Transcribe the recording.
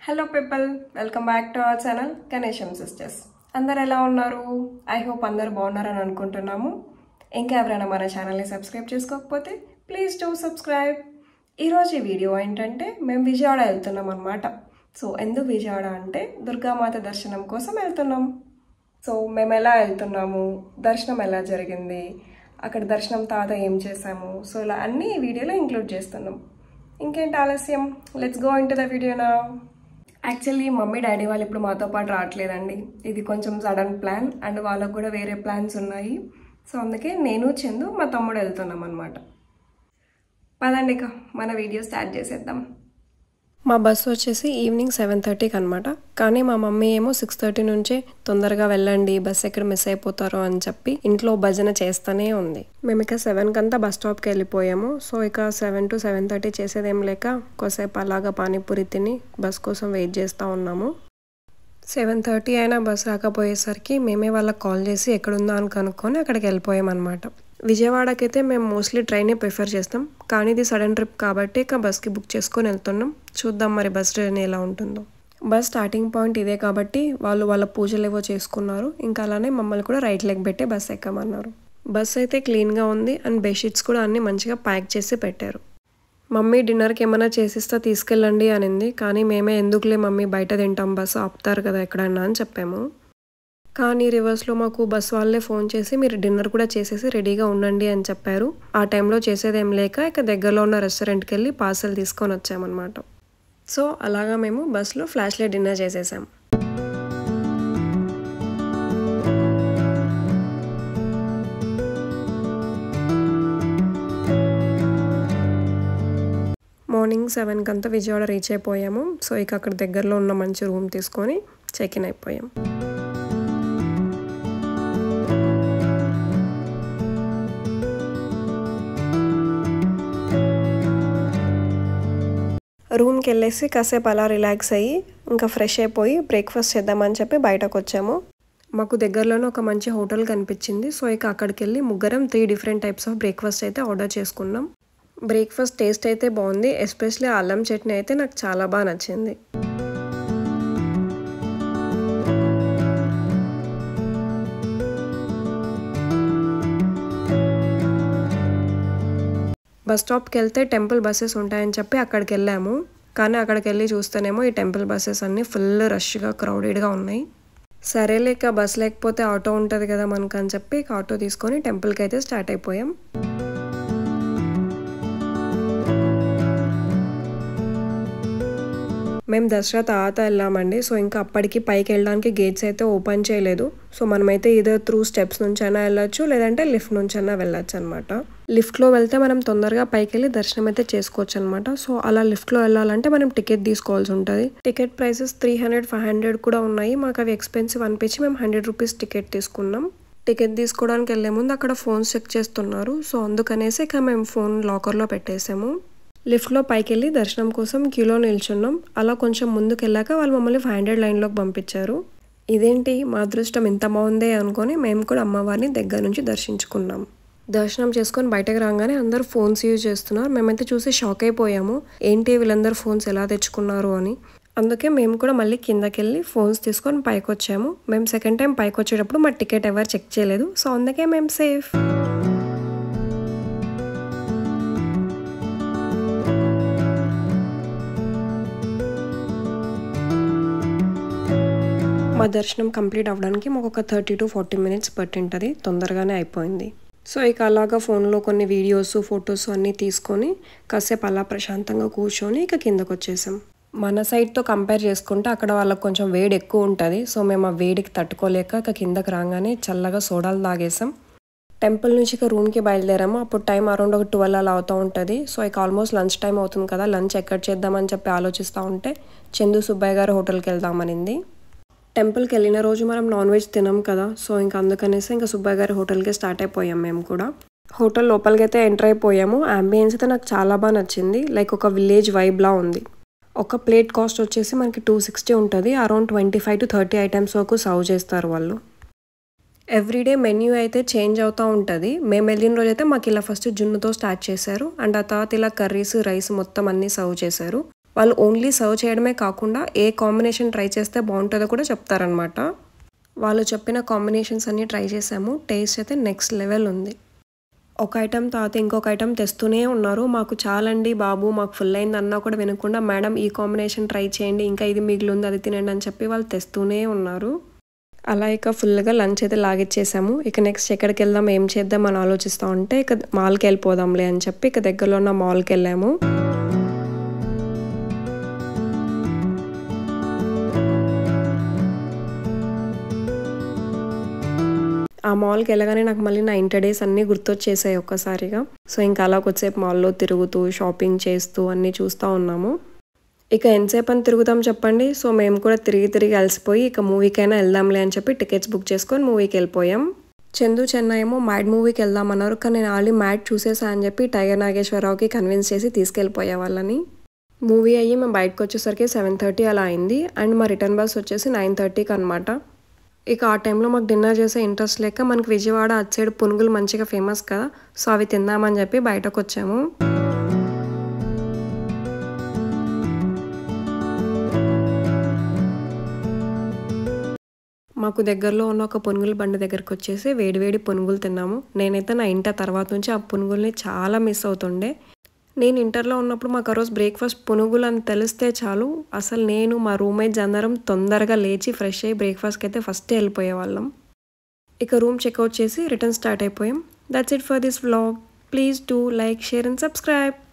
hello people welcome back to our channel Ganesham sisters అందరు ఎలా ఉన్నారు ఐ హోప్ అందరు బాగున్నారని అనుకుంటున్నాము ఇంకా ఎవరైనా మన ఛానల్ని సబ్స్క్రైబ్ చేసుకోకపోతే ప్లీజ్ డూ సబ్స్క్రైబ్ ఈరోజు ఈ వీడియో ఏంటంటే మేము విజయవాడ వెళ్తున్నాం అనమాట సో ఎందుకు విజయవాడ అంటే దుర్గామాత దర్శనం కోసం వెళ్తున్నాం సో మేము ఎలా వెళ్తున్నాము దర్శనం ఎలా జరిగింది అక్కడ దర్శనం తాత ఏం చేసాము సో ఇలా అన్నీ ఈ వీడియోలో ఇంక్లూడ్ చేస్తున్నాం ఇంకేంటి ఆలస్యం let's go into the video నా యాక్చువల్లీ మమ్మీ డాడీ వాళ్ళు ఇప్పుడు మాతో పాటు రావట్లేదండి ఇది కొంచెం సడన్ ప్లాన్ అండ్ వాళ్ళకు కూడా వేరే ప్లాన్స్ ఉన్నాయి సో అందుకే నేను చందు మా తమ్ముడు వెళ్తున్నాం అనమాట పదండి ఇక మన వీడియో స్టార్ట్ చేసేద్దాం మా బస్సు వచ్చేసి ఈవినింగ్ సెవెన్ థర్టీకి అనమాట కానీ మా మమ్మీ ఏమో సిక్స్ థర్టీ నుంచే తొందరగా వెళ్ళండి బస్ ఎక్కడ మిస్ అయిపోతారో అని చెప్పి ఇంట్లో భజన చేస్తూనే ఉంది మేము ఇక సెవెన్ కంతా బస్ స్టాప్కి వెళ్ళిపోయాము సో ఇక సెవెన్ టు సెవెన్ థర్టీ చేసేదేం లేక కొద్దిసేపు అలాగా పానీపూరి తిని బస్ కోసం వెయిట్ చేస్తూ ఉన్నాము సెవెన్ థర్టీ అయినా బస్ రాకపోయేసరికి మేమే వాళ్ళకి కాల్ చేసి ఎక్కడుందా అని కనుక్కొని అక్కడికి వెళ్ళిపోయాం అనమాట విజయవాడకైతే మేము మోస్ట్లీ ట్రైనే ప్రిఫర్ చేస్తాం కానీ ఇది సడన్ ట్రిప్ కాబట్టి ఇక బస్కి బుక్ చేసుకొని వెళ్తున్నాం చూద్దాం మరి బస్ జర్నీ ఎలా ఉంటుందో బస్ స్టార్టింగ్ పాయింట్ ఇదే కాబట్టి వాళ్ళు వాళ్ళ పూజలు ఏవో చేసుకున్నారు ఇంకా అలానే మమ్మల్ని కూడా రైట్ లెగ్ పెట్టే బస్ ఎక్కమన్నారు బస్ అయితే క్లీన్గా ఉంది అండ్ బెడ్షీట్స్ కూడా అన్ని మంచిగా ప్యాక్ చేసి పెట్టారు మమ్మీ డిన్నర్కి ఏమైనా చేసిస్తా తీసుకెళ్ళండి అనింది కానీ మేమే ఎందుకులే మమ్మీ బయట తింటాం బస్సు ఆపుతారు కదా ఎక్కడన్నా అని చెప్పాము కానీ రివర్స్లో మాకు బస్ వాళ్ళే ఫోన్ చేసి మీరు డిన్నర్ కూడా చేసేసి రెడీగా ఉండండి అని చెప్పారు ఆ టైంలో చేసేదేం లేక ఇక దగ్గరలో ఉన్న రెస్టారెంట్కి వెళ్ళి పార్సల్ తీసుకొని వచ్చామన్నమాట సో అలాగా మేము బస్లో ఫ్లాష్ లైట్ డిన్నర్ చేసేసాం మార్నింగ్ సెవెన్కి అంతా విజయవాడ రీచ్ అయిపోయాము సో ఇక అక్కడ దగ్గరలో ఉన్న మంచి రూమ్ తీసుకొని చెక్ ఇన్ అయిపోయాం రూమ్కి వెళ్ళేసి కాసేపు అలా రిలాక్స్ అయ్యి ఇంకా ఫ్రెష్ అయిపోయి బ్రేక్ఫాస్ట్ చేద్దామని చెప్పి బయటకు వచ్చాము మాకు దగ్గరలోనే ఒక మంచి హోటల్ కనిపించింది సో ఇక అక్కడికి వెళ్ళి ముగ్గురం three different types of breakfast అయితే ఆర్డర్ చేసుకున్నాం బ్రేక్ఫాస్ట్ టేస్ట్ అయితే బాగుంది ఎస్పెషలీ అల్లం చట్నీ అయితే నాకు చాలా బాగా నచ్చింది బస్ స్టాప్కి వెళ్తే టెంపుల్ బస్సెస్ ఉంటాయని చెప్పి అక్కడికి వెళ్ళాము కానీ అక్కడికి వెళ్ళి చూస్తేనేమో ఈ టెంపుల్ బస్సెస్ అన్నీ ఫుల్ రష్గా క్రౌడెడ్గా ఉన్నాయి సరే లేక బస్ లేకపోతే ఆటో ఉంటుంది కదా మనకు అని చెప్పి ఆటో తీసుకొని టెంపుల్కి అయితే స్టార్ట్ అయిపోయాం మేము దసరా తర్వాత వెళ్ళామండి సో ఇంకా అప్పటికి పైకి వెళ్ళడానికి గేట్స్ అయితే ఓపెన్ చేయలేదు సో మనమైతే ఇదే త్రూ స్టెప్స్ నుంచైనా వెళ్ళొచ్చు లేదంటే లిఫ్ట్ నుంచైనా వెళ్ళొచ్చు అనమాట లిఫ్ట్లో వెళ్తే మనం తొందరగా పైకి వెళ్ళి దర్శనం అయితే చేసుకోవచ్చు అనమాట సో అలా లిఫ్ట్లో వెళ్ళాలంటే మనం టికెట్ తీసుకోవాల్సి ఉంటుంది ticket prices three hundred five hundred కూడా ఉన్నాయి మాకు అవి ఎక్స్పెన్సివ్ అనిపించి మేము హండ్రెడ్ రూపీస్ టికెట్ తీసుకున్నాం టికెట్ తీసుకోవడానికి వెళ్ళే ముందు అక్కడ ఫోన్స్ చెక్ చేస్తున్నారు సో అందుకనేసి ఇక మేము ఫోన్ లాకర్లో పెట్టేసాము లిఫ్ట్లో పైకి వెళ్ళి దర్శనం కోసం క్యూలో నిల్చున్నాం అలా కొంచెం ముందుకు వెళ్ళాక వాళ్ళు మమ్మల్ని ఫైవ్ హండ్రెడ్ లైన్లోకి పంపించారు ఇదేంటి మా అదృష్టం ఇంత బాగుందే అనుకొని మేము కూడా అమ్మవారిని దగ్గర నుంచి దర్శించుకున్నాం దర్శనం చేసుకొని బయటకు రాగానే అందరూ ఫోన్స్ యూజ్ చేస్తున్నారు మేమైతే చూసి షాక్ అయిపోయాము ఏంటి వీళ్ళందరూ ఫోన్స్ ఎలా తెచ్చుకున్నారు అని అందుకే మేము కూడా మళ్ళీ కిందకి వెళ్ళి ఫోన్స్ తీసుకొని పైకి వచ్చాము మేము సెకండ్ టైం పైకి వచ్చేటప్పుడు మా టికెట్ ఎవరు చెక్ చేయలేదు సో అందుకే మేము సేఫ్ మా దర్శనం కంప్లీట్ అవ్వడానికి మాకు ఒక థర్టీ టు ఫార్టీ మినిట్స్ పట్టింటుంది తొందరగానే అయిపోయింది సో ఇక అలాగా ఫోన్లో కొన్ని వీడియోస్ ఫొటోస్ అన్నీ తీసుకొని కాసేపు అలా ప్రశాంతంగా కూర్చొని ఇక కిందకు వచ్చేసాం మన సైడ్తో కంపేర్ చేసుకుంటే అక్కడ వాళ్ళకి కొంచెం వేడి ఎక్కువ ఉంటుంది సో మేము ఆ వేడికి తట్టుకోలేక ఇక కిందకి రాగానే చల్లగా సోడాలు తాగేసాం టెంపుల్ నుంచి ఇక రూమ్కి బయలుదేరాము అప్పుడు టైం అరౌండ్ ఒక ట్వెల్వ్ అలా అవుతూ ఉంటుంది సో ఇక ఆల్మోస్ట్ లంచ్ టైం అవుతుంది కదా లంచ్ ఎక్కడ చేద్దామని చెప్పి ఆలోచిస్తూ ఉంటే చందు సుబ్బయ్య గారు హోటల్కి వెళ్దామనింది టెంపుల్కి వెళ్ళిన రోజు మనం నాన్ వెజ్ తినాం కదా సో ఇంకా అందుకనేసి ఇంకా సుబ్బయ్య గారి హోటల్కి స్టార్ట్ అయిపోయాం మేము కూడా హోటల్ లోపలికి అయితే ఎంటర్ అయిపోయాము అంబియన్స్ అయితే నాకు చాలా బాగా నచ్చింది లైక్ ఒక విలేజ్ వైబ్లా ఉంది ఒక ప్లేట్ కాస్ట్ వచ్చేసి మనకి టూ సిక్స్టీ ఉంటుంది around twenty five to thirty items వరకు సర్వ్ చేస్తారు వాళ్ళు ఎవ్రీడే మెన్యూ అయితే చేంజ్ అవుతూ ఉంటుంది మేము వెళ్ళిన రోజు అయితే మాకు ఇలా ఫస్ట్ జున్నుతో స్టార్ట్ చేశారు అండ్ ఆ తర్వాత ఇలా కర్రీస్ రైస్ మొత్తం అన్నీ సర్వ్ చేశారు వాళ్ళు ఓన్లీ సర్వ్ చేయడమే కాకుండా ఏ కాంబినేషన్ ట్రై చేస్తే బాగుంటుందో కూడా చెప్తారనమాట వాళ్ళు చెప్పిన కాంబినేషన్స్ అన్నీ ట్రై చేసాము టేస్ట్ అయితే నెక్స్ట్ లెవెల్ ఉంది ఒక ఐటెం తర్వాత ఇంకొక ఐటెం తెస్తూనే ఉన్నారు మాకు చాలండి బాబు మాకు ఫుల్ అయింది అన్నా కూడా వినకుండా మేడం ఈ కాంబినేషన్ ట్రై చేయండి ఇంకా ఇది మిగిలి ఉంది అది తినండి అని చెప్పి వాళ్ళు తెస్తూనే ఉన్నారు అలా ఇక ఫుల్గా లంచ్ అయితే లాగిచ్చేసాము ఇక నెక్స్ట్ ఎక్కడికి వెళ్దాం ఏం చేద్దాం అని ఆలోచిస్తూ ఉంటే ఇక మాల్కి వెళ్ళిపోదాంలే అని చెప్పి ఇక దగ్గరలో ఉన్న మాల్కి వెళ్ళాము ఆ మాల్కి వెళ్ళగానే నాకు మళ్ళీ నా ఇంటర్ డేస్ అన్నీ గుర్తొచ్చేసాయి ఒక్కసారిగా సో ఇంకా అలా కొద్దిసేపు మాల్లో తిరుగుతూ షాపింగ్ చేస్తూ అన్నీ చూస్తూ ఉన్నాము ఇక ఎంతసేపు అని తిరుగుతాం చెప్పండి సో మేము కూడా తిరిగి తిరిగి అలసిపోయి ఇక మూవీకైనా వెళ్దాంలే అని చెప్పి టికెట్స్ బుక్ చేసుకొని మూవీకి వెళ్ళిపోయాం చందు చెన్నై ఏమో మ్యాడ్ మూవీకి వెళ్దామన్నారు కానీ నేను ఆల్రెడీ మ్యాడ్ చూసేసా అని చెప్పి టైగర్ నాగేశ్వరరావుకి కన్విన్స్ చేసి తీసుకెళ్ళిపోయే వాళ్ళని మూవీ అయ్యి మేము బయటకు వచ్చేసరికి సెవెన్ థర్టీ అలా అయింది అండ్ మా రిటర్న్ బస్ వచ్చేసి నైన్ థర్టీకి అనమాట ఇక ఆ టైంలో మాకు డిన్నర్ చేసే ఇంట్రెస్ట్ లేక మనకి విజయవాడ అటు సైడ్ పునుగులు మంచిగా ఫేమస్ కదా సో అవి తిందామని చెప్పి బయటకు వచ్చాము మాకు దగ్గరలో ఉన్న ఒక పునుగుల బండి దగ్గరికి వచ్చేసి వేడివేడి పునుగులు తిన్నాము నేనైతే నా ఇంటర్ తర్వాత నుంచి ఆ పునుగుల్ని చాలా మిస్ అవుతుండే నేను ఇంటర్లో ఉన్నప్పుడు మాకు ఆ రోజు బ్రేక్ఫాస్ట్ పునుగులు అని తెలిస్తే చాలు అసలు నేను మా రూమ్మేట్స్ అందరం తొందరగా లేచి ఫ్రెష్ అయ్యి బ్రేక్ఫాస్ట్కి అయితే ఫస్ట్ వెళ్ళిపోయే వాళ్ళం ఇక రూమ్ చెక్అవుట్ చేసి రిటర్న్ స్టార్ట్ అయిపోయాం that's it for this vlog please do like share and subscribe